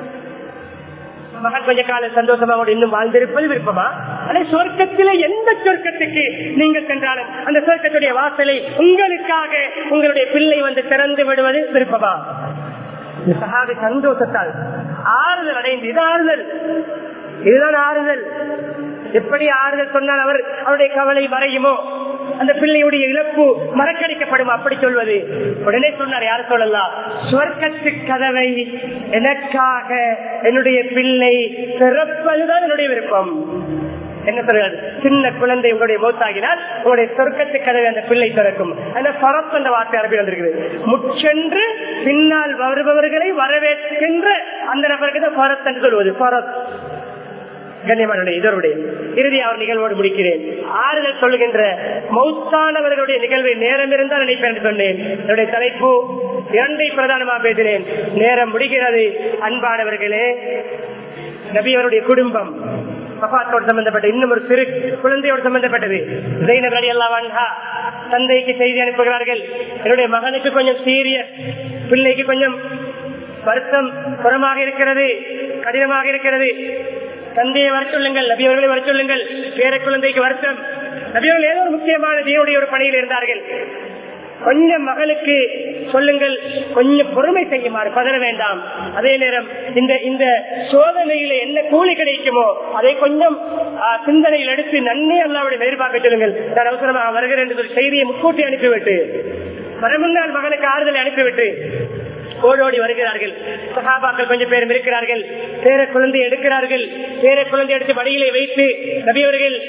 மகன் கொஞ்ச கால சந்தோஷமாக இன்னும் வாழ்ந்திருப்பது விருப்பமா அதே சொர்க்கத்தில எந்த சொர்க்கத்துக்கு நீங்கள் சென்றாலும் அந்த சொர்க்கத்துடைய வாசலை உங்களுக்காக உங்களுடைய பிள்ளை வந்து திறந்து விடுவது விருப்பமா இந்த சகாவி சந்தோஷத்தால் ஆறுதல் அடைந்து இது ஆறுதல் இதுதான் ஆறுதல் எப்படி ஆறுதல் சொன்னால் அவர் அவருடைய கவலை மறையுமோ அந்த பிள்ளையுடைய இழப்பு மறக்கடிக்கப்படும் அப்படி சொல்வது உடனே சொன்னார் யார் சொல்லலாம் சுவர்க்கத்து கதவை எனக்காக என்னுடைய பிள்ளை திறப்பதுதான் என்னுடைய விருப்பம் என்ன சொல்றது சின்ன குழந்தை உங்களுடைய மௌத்தாகினால் உங்களுடைய சொர்க்கத்து கதவை அந்த பிள்ளை திறக்கும் அந்த பரத் என்ற வார்த்தை அரபி வந்திருக்குது முச்சென்று பின்னால் வருபவர்களை வரவேற்கின்ற அந்த நபருக்கு தான் பரத் என்று சொல்வது பரத் கண்ணியமானுடைய இதருடைய இறுதி அவர் நிகழ்வோடு முடிக்கிறேன் ஆறுதல் சொல்லுகின்ற மௌத்தானவர்களுடைய நிகழ்வை நேரம் இருந்தால் நினைப்பேன் என்று சொன்னேன் என்னுடைய தலைப்பு இரண்டை பிரதானமாக பேசினேன் நேரம் முடிகிறது அன்பானவர்களே நபியவருடைய குடும்பம் மகாத்தோடு சம்பந்தப்பட்ட இன்னும் ஒரு சிறு குழந்தையோடு சம்பந்தப்பட்டது ஜெயினப் அலி அல்லா தந்தைக்கு செய்தி அனுப்புகிறார்கள் என்னுடைய மகனுக்கு கொஞ்சம் சீரியஸ் பிள்ளைக்கு கொஞ்சம் வருத்தம் புறமாக இருக்கிறது கடினமாக இருக்கிறது தந்தையை வர சொல்லுங்கள் நபி அவர்களை வர சொல்லுங்கள் பேர குழந்தைக்கு வருத்தம் நபி அவர்கள் ஏதோ ஒரு முக்கியமான தேவனுடைய ஒரு பணியில் இருந்தார்கள் கொஞ்சம் மகளுக்கு சொல்லுங்கள் கொஞ்சம் பொறுமை செய்யுமாறு பதற வேண்டாம் அதே நேரம் இந்த இந்த சோதனையில என்ன கூலி கிடைக்குமோ அதை கொஞ்சம் ஆ, சிந்தனையில் எடுத்து நன்மை அல்லாவுடைய எதிர்பார்க்க சொல்லுங்கள் நான் அவசரமாக வருகிறேன் என்று சொல்லி செய்தியை முன்கூட்டி அனுப்பிவிட்டு வரமுன்னால் மகனுக்கு ஆறுதலை அனுப்பிவிட்டு ஓடோடி வருகிறார்கள் சகாபாக்கள் கொஞ்சம் பேரும் இருக்கிறார்கள் பேர குழந்தை எடுக்கிறார்கள் பேர குழந்தை எடுத்து வழியிலே வைத்து நபியவர்கள்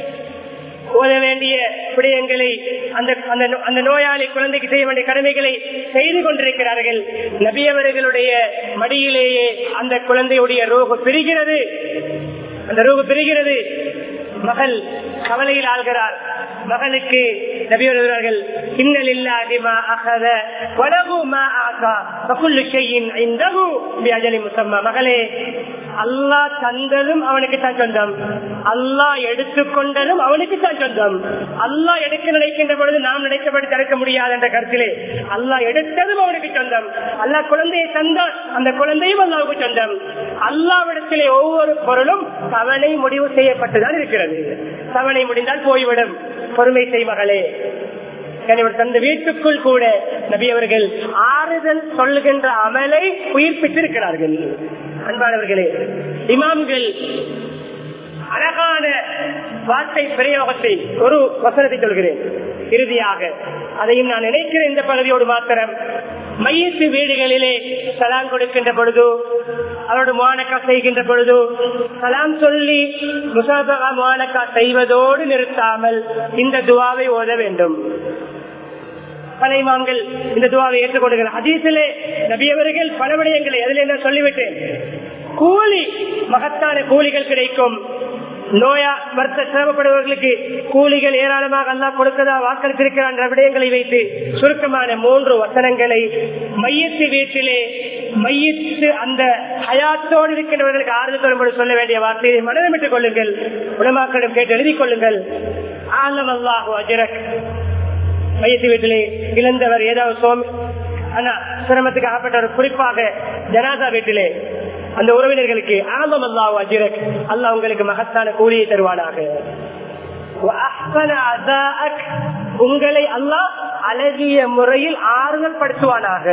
ஓத வேண்டிய விடயங்களை அந்த அந்த நோ- அந்த நோயாளி குழந்தைக்கு செய்ய வேண்டிய கடமைகளை செய்து கொண்டிருக்கிறார்கள் நபியவர்களுடைய மடியிலேயே அந்த குழந்தையுடைய ரோகு பிரிகிறது அந்த ரோகு பிரிகிறது மகள் கவலையில் ஆள்கிறார் மகனுக்கு நபியவர்கள் இன்னல் இல்லாதி மா அகத வலகு மா ஆகா வகுல்லு ஷையின் இந்தகு பிஅஜலி முசம்மா மகளே அல்லாஹ் தந்ததும் அவனுக்கு தான் சொந்தம் அல்லாஹ் எடுத்துக்கொண்டதும் அவனுக்கு தான் சொந்தம் அல்லாஹ் எடுக்க நினைக்கின்ற பொழுது நாம் நினைத்தபடி தடுக்க முடியாது என்ற கருத்திலே அல்லாஹ் எடுத்ததும் அவனுக்கு சொந்தம் அல்லாஹ் குழந்தையை தந்தான் அந்த குழந்தையும் அல்லாவுக்கு சொந்தம் அல்லாவிடத்திலே ஒவ்வொரு பொருளும் தவணை முடிவு செய்யப்பட்டுதான் இருக்கிறது தவணை முடிந்தால் போய்விடும் பொறுமை செய் மகளே கனிவர் தந்த வீட்டுக்குள் கூட நபி அவர்கள் ஆறுதல் சொல்லுகின்ற அமலை உயிர்ப்பித்திருக்கிறார்கள் அன்பானவர்களே இமாம்கள் அழகான வார்த்தை பிரயோகத்தை ஒரு வசனத்தை சொல்கிறேன் இறுதியாக அதையும் நான் நினைக்கிறேன் இந்த பகுதியோடு மாத்திரம் மையத்து வீடுகளிலே சலாம் கொடுக்கின்ற பொழுது அவரோட மானக்கா செய்கின்ற பொழுது சலாம் சொல்லி முசாபகா மானக்கா செய்வதோடு நிறுத்தாமல் இந்த துவாவை ஓத வேண்டும் பல இமாம்கள் இந்த துவாவை ஏற்றுக்கொள்கிறார் ஹதீஸிலே நபியவர்கள் பல விடயங்களை அதில் நான் சொல்லிவிட்டேன் கூலி மகத்தான கூலிகள் கிடைக்கும் நோயா வருத்த சிரமப்படுபவர்களுக்கு கூலிகள் ஏராளமாக அல்லா கொடுக்கதா வாக்களித்திருக்கிறார் என்ற விடயங்களை வைத்து சுருக்கமான மூன்று வசனங்களை மையத்து வீட்டிலே மையத்து அந்த ஹயாத்தோடு இருக்கின்றவர்களுக்கு ஆறுதல் தரும்படி சொல்ல வேண்டிய வார்த்தையை மனதமிட்டுக் கொள்ளுங்கள் உலமாக்களிடம் கேட்டு எழுதிக் கொள்ளுங்கள் ஆலம் அல்லாஹு அஜரக் மையத்து வீட்டிலே இழந்தவர் ஏதாவது சோமி ஆனா சிரமத்துக்கு ஆகப்பட்டவர் குறிப்பாக ஜனாதா வீட்டிலே அந்த உறவினர்களுக்கு ஆமம் அல்லாஹ் அஜிரக் அல்லாஹ் உங்களுக்கு மகத்தான கூலியை தருவானாக وأحسن عزاءك. உங்களை அல்லாஹ் அழகிய முறையில் ஆறுதல் படுத்துவானாக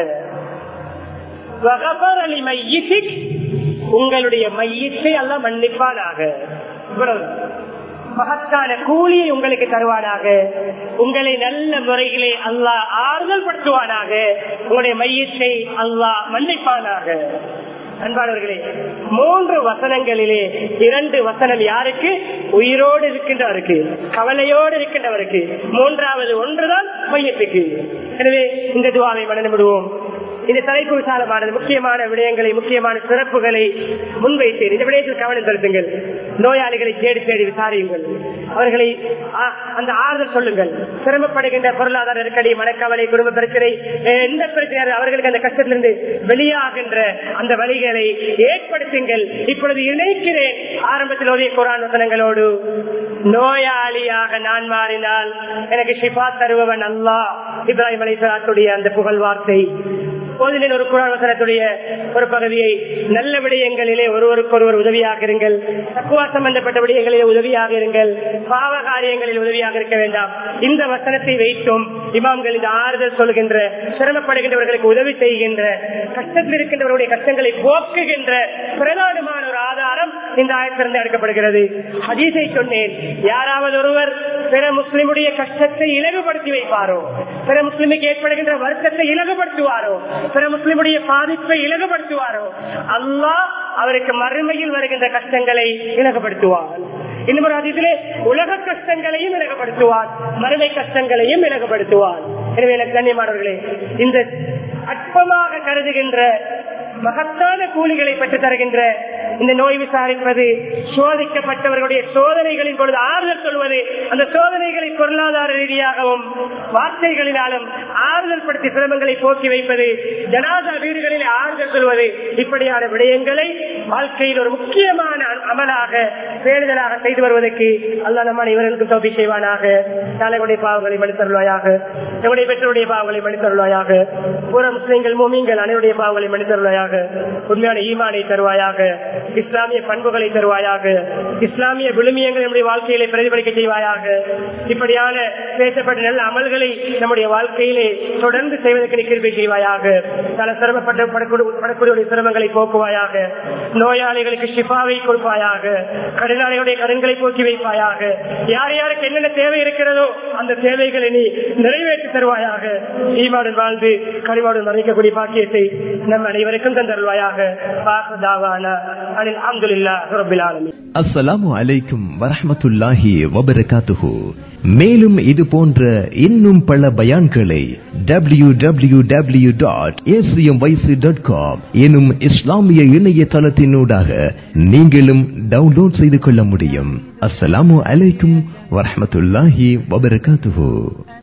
وغفر لميتك. உங்களுடைய மையத்தை அல்லாஹ் மன்னிப்பானாக இவ்வளவு மகத்தான கூலியை உங்களுக்கு தருவானாக உங்களை நல்ல முறையிலே அல்லாஹ் ஆறுதல் படுத்துவானாக உங்களுடைய மையத்தை அல்லாஹ் மன்னிப்பானாக அன்பானவர்களே மூன்று வசனங்களிலே இரண்டு வசனம் யாருக்கு உயிரோடு இருக்கின்றவருக்கு கவலையோடு இருக்கின்றவருக்கு மூன்றாவது ஒன்றுதான் மையத்துக்கு எனவே இந்த துவாவை மனநிமிடுவோம் இந்த தலைப்பு விசாலமானது முக்கியமான விடயங்களை முக்கியமான சிறப்புகளை முன்வைத்தேன் இந்த விடயத்தில் கவனம் செலுத்துங்கள் நோயாளிகளை தேடி தேடி விசாரியுங்கள் அவர்களை ஆ, அந்த ஆறுதல் சொல்லுங்கள் சிரமப்படுகின்ற பொருளாதார நெருக்கடி மனக்கவலை குடும்ப பிரச்சனை அஹ், எந்த பிரச்சனை அவர்களுக்கு அந்த கஷ்டத்திலிருந்து வெளியாகின்ற அந்த வழிகளை ஏற்படுத்துங்கள் இப்பொழுது இணைக்கிறேன் ஆரம்பத்தில் ஓதிய குரான் வசனங்களோடு நோயாளியாக நான் மாறினால் எனக்கு ஷிபா தருபவன் அல்லாஹ் இப்ராஹிம் அலிசலாத்துடைய அந்த புகழ் வார்த்தை போதிலின் ஒரு குரான் வசனத்துடைய ஒரு பகுதியை நல்ல விடயங்களிலே ஒருவருக்கொருவர் உதவியாக இருங்கள் தக்குவா சம்பந்தப்பட்ட விடயங்களிலே உதவியாக இருங்கள் பாவ காரியங்களில் உதவியாக இருக்க வேண்டாம் இந்த வசனத்தை வைத்தும் இமாம்கள் இந்த ஆறுதல் சொல்கின்ற சிரமப்படுகின்றவர்களுக்கு உதவி செய்கின்ற கஷ்டத்தில் இருக்கின்றவருடைய கஷ்டங்களை போக்குகின்ற பிரதானமான ஒரு ஆதாரம் இந்த ஆயத்திலிருந்து எடுக்கப்படுகிறது ஹதீஸை சொன்னேன் யாராவது ஒருவர் பிற முஸ்லிமுடைய கஷ்டத்தை இலகுபடுத்தி வைப்பாரோ பிற முஸ்லிமுக்கு ஏற்படுகின்ற வருத்தத்தை இலகுபடுத்துவாரோ பிற முஸ்லிமுடைய பாதிப்பை இலகுபடுத்துவாரோ அல்லாஹ் அவருக்கு மறுமையில் வருகின்ற கஷ்டங்களை இலகுபடுத்துவார் இன்னும் ஒரு அதிலே உலக கஷ்டங்களையும் இலகப்படுத்துவான் மறுமை கஷ்டங்களையும் இலகப்படுத்துவான் எனவே எனக்கு கண்ணியமானவர்களே இந்த அற்பமாக கருதுகின்ற மகத்தான கூலிகளை பெற்றுத் தருகின்ற இந்த நோய் விசாரிப்பது சோதிக்கப்பட்டவர்களுடைய சோதனைகளின் பொழுது ஆறுதல் சொல்வது அந்த சோதனைகளை பொருளாதார ரீதியாகவும் வார்த்தைகளினாலும் ஆறுதல் படுத்தி சிரமங்களை போக்கி வைப்பது ஜனாதா வீடுகளில் ஆறுதல் சொல்வது இப்படியான விடயங்களை வாழ்க்கையில் ஒரு முக்கியமான அமலாக பேணுதலாக செய்து வருவதற்கு அல்ல நம்ம இவர்களுக்கு தோப்பி செய்வானாக தலைவருடைய பாவங்களை மன்னித்தருள்வாயாக நம்முடைய பெற்றோருடைய பாவங்களை மன்னித்தருள்வாயாக புற முஸ்லிம்கள் மூமிங்கள் அனைவருடைய பாவங்களை மன்னித்தருள்வாயாக உண்மையான ஈமானை தருவாயாக இஸ்லாமிய பண்புகளை தருவாயாக இஸ்லாமிய விழுமியங்களை நம்முடைய வாழ்க்கையிலே பிரதிபலிக்க செய்வாயாக இப்படியான பேசப்பட்ட நல்ல அமல்களை நம்முடைய வாழ்க்கையிலே தொடர்ந்து செய்வதற்கு நிகழ்வை செய்வாயாக பல சிரமப்பட்ட படக்கூடிய சிரமங்களை போக்குவாயாக நோயாளிகளுக்கு ஷிஃபாவை கொடுப்பாயாக கடனாளிகளுடைய கடன்களை போக்கி வைப்பாயாக யார் யாருக்கு என்னென்ன தேவை இருக்கிறதோ அந்த தேவைகளை நீ நிறைவேற்றி தருவாயாக ஈமாடன் வாழ்ந்து கனிவாடன் மறைக்கக்கூடிய பாக்கியத்தை நம் அனைவருக்கும் தந்தருவாயாக பாசதாவான அனில் அப்துல்லா ரபில் ஆலமீன் அஸ்ஸலாமு அலைக்கும் வரஹ்மத்துல்லாஹி வபரகாத்துஹு மேலும் இது போன்ற இன்னும் பல பயான்களை W W W dot dot com எனும் இஸ்லாமிய இணையதளத்தினூடாக நீங்களும் டவுன்லோட் செய்து கொள்ள முடியும் அஸ்ஸலாமு அலைக்கும் வரஹ்மத்துல்லாஹி வபரகாத்துஹு